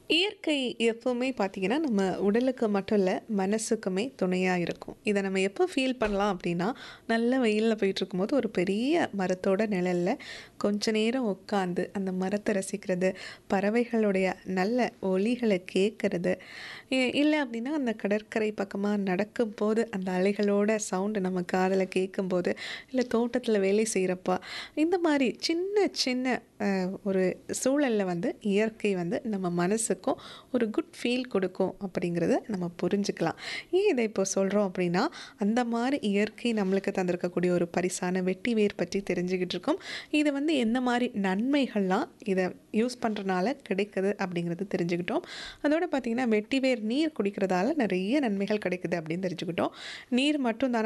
இயற்கை எப்பவுமே பார்த்தீங்கன்னா, நம்ம உடலுக்கு மட்டும் இல்ல, மனசுக்குமே துணையா இருக்கும். இத நம்ம எப்போ ஃபீல் பண்ணலாம் அப்டின்னா, நல்ல வெயில்ல போயிட்டுருக்கும்போது, ஒரு பெரிய மரத்தோட நிழல்ல கொஞ்ச நேரம் உட்காந்து, அந்த மரத்த ரசிக்கிறது, பறவைகளுடைய நல்ல ஒலிகள கேட்கறது, இ இல்ல அப்டின்னா, அந்த கடற்கரை பக்கமா நடக்கும்போது, அந்த அலைகளோட சவுண்டு நம்ம காதுல கேட்கும்போது, இல்ல தோட்டத்தில வேலை செய்றப்ப, இந்த மாரி சின்ன சின்ன அ ஒரு சூழல்ல வந்து இயற்கை வந்து நம்ம மனசுக்கும் ஒரு குட் ஃபீல் குடுக்கும் அப்படிங்கிறத நம்ம புரிஞ்சுக்கலாம். ஏன் இத இப்போ சொல்றோம் அப்டின்னா, அந்த மாரி இயற்கை நம்மளுக்கு தந்திருக்கக்கூடிய ஒரு பரிசான வெட்டி வேர் பற்றி தெரிஞ்சுக்கிட்டு இருக்கோம். இது வந்து எந்த மாரி நன்மைகள்லாம் இத யூஸ் பண்றனால கிடைக்குது அப்படிங்கிறது தெரிஞ்சுக்கிட்டோம். அதோட பார்த்தீங்கன்னா, வெட்டி வேர் நீர் குடிக்கிறதால நெறைய நன்மைகள் கிடைக்குது அப்படின்னு தெரிஞ்சுக்கிட்டோம். நீர் மட்டும் தானா